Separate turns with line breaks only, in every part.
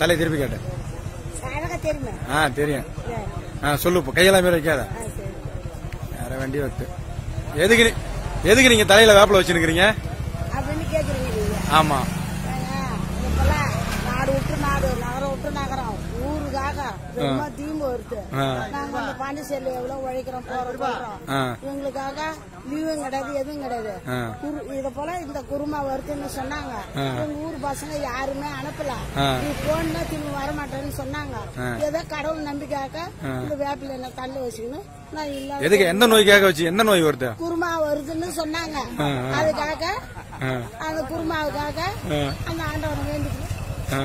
தலை திருப்பி கேட்டு
அழகா தெரியுமே
ஆ தெரியும்
சரி.
ஆ சொல்லு இப்போ கையெல்லாம் மாரி வைக்காத
ஆ, சரி.
வேற வண்டி வத்து எதுக்கு நீ- எதுக்கு நீங்க தலையில வேப்பில வச்சிருக்கிறீங்க
அப்படின்னு கேக்குறீங்க நீங்க
ஆமா
ஏங்க, இப்பெல்லாம் நாடு விட்டு நாடு நகரம் விட்டு நகரம் ஊருக்காக ரொம்ப தீம்பு வருது
ஆ.
நாங்க அந்த பாண்டிச்சேரியில எவ்வளவு உழைக்கிறோம் போறோம் போறோம்
ஆ.
எங்களுக்காக லீவும் கிடையாது எதுவும் கிடையாது
ஆ.
குரு- இத போல இந்த குருமா வருதுன்னு சொன்னாங்க
ஆ.
எங்க ஊர் பசங்க யாருமே அனுப்பல
ஆ.
நீ போனா திரும்ப வரமாட்டேன்னு சொன்னாங்க
ஆ.
ஏதோ கடவுள் நம்பிக்கையாக
ஆ.
இந்த வேப்பில என்ன தள்ளி வச்சுக்கணும் நான் இல்ல
எதுக்கு எந்த நோய்க்காக வச்சு எந்த நோய் வருது
குருமா வருதுன்னு சொன்னாங்க
ஆ, ஆ.
அதுக்காக
ஆ,
அந்த குருமாவுக்காக
ஆ,
அந்த ஆண்டவனை வேண்டிக்கணும்
ஆ,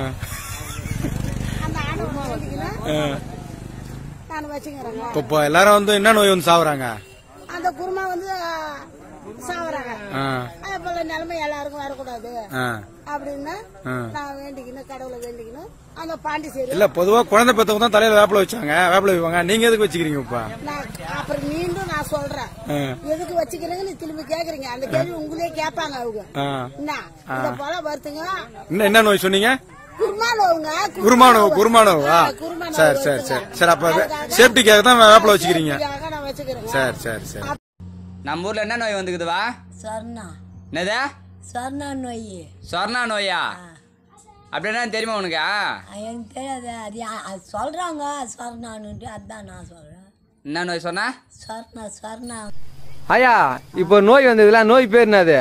அந்த ஆண்டவனை வேண்டிக்கணும்
ஆ.
நான் வச்சுக்கிறேங்க
இப்போ இப்போ எல்லாரும் வந்து என்ன நோய் வந்து சாவுறாங்க
அந்த குருமா வந்து ஆ, சாவறாங்க
ஆ,
அது போல நிலைமை எல்லாருக்கும் வரக்கூடாது
ஆ.
அப்படின்னு
ஆ.
நான் வேண்டிக்கணும் கடவுளை வேண்டிக்கணும் அந்த பாண்டிச்சேரி
இல்ல பொதுவா குழந்தை பெத்தவங்க தான் தலையில வேப்பில வச்சாங்க வேப்பில வைப்பாங்க நீங்க எதுக்கு வச்சுக்கிறீங்க இப்ப
நான் அப்புறம் மீண்டும் நான் சொல்றேன்
ஆ,
எதுக்கு வச்சுக்கிறீங்கன்னு திரும்பி கேக்குறீங்க அந்த கேள்வி உங்களே கேட்பாங்க அவங்க
ஆ.
என்ன இத போல வருத்துங்க
இன்னும் என்ன நோய் சொன்னீங்க
குருமானவங்க
குருமானவ் குருமானவா சரி சரி சரி சரி அப்ப சேஃப்டிக்காக தான் வேப்பில வச்சுக்கிறீங்க
நான் வச்சுக்கிறேன்
சரி சரி சரி
நம்ம ஊர்ல என்ன நோய் வந்துக்குதுவா
சொர்ணா
என்னது
சொர்ணா நோய்
சொர்ணா நோயா அப்படின்னா தெரியுமா உனக்கு
எனக்கு தெரியாது அது யா- அது சொல்கிறாங்க சொர்ணான்னுட்டு அதான் நான் சொல்கிறேன்
என்ன நோய் சொன்னா
சொர்ணா சொர்ணா
ஐயா இப்போ நோய் வந்ததுல நோய் பேர் என்னது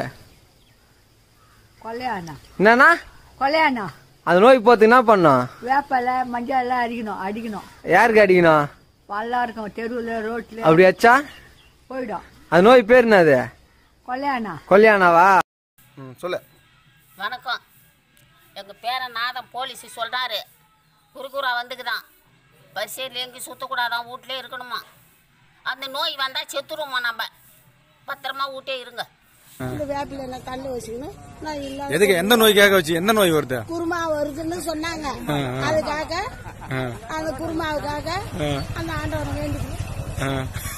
கொல்லையாண்ணா
என்னன்னா
கொல்லையாண்ணா
அந்த நோய் போறதுக்கு என்ன பண்ணும்
வேப்பலை மஞ்சள் எல்லாம் அடிக்கணும் அடிக்கணும்
யாருக்கு அடிக்கணும்
பல்லா இருக்கும் தெருவில் ரோட்ல
அப்படி வச்சா
போயிடும்
அந்த நோய் பேர் என்னது
கொல்லையாண்ணா
கொல்யாணாவா
ம், சொல்லு
வணக்கம் எங்கள் பேரன் நாதம் போலீஸ் சொல்கிறாரு குறுகுறா வந்துக்குதான் பரிசையில் எங்கேயும் சுற்றக்கூடாதான் வீட்லயே இருக்கணுமா அந்த நோய் வந்தால் செத்துருவோமா நம்ம பத்திரமா வீட்டே இருங்க
இந்த வேப்பில என்ன தள்ளி வச்சுக்கணும் நான் இல்ல
எதுக்கு எந்த நோய்க்காக வச்சு எந்த நோய் வருது
குருமா வருதுன்னு சொன்னாங்க அதுக்காக
ஆ,
அந்த குருமாவுக்காக
ஆ,
அந்த ஆண்டவனை வேண்டிக்கணும்
ஆ.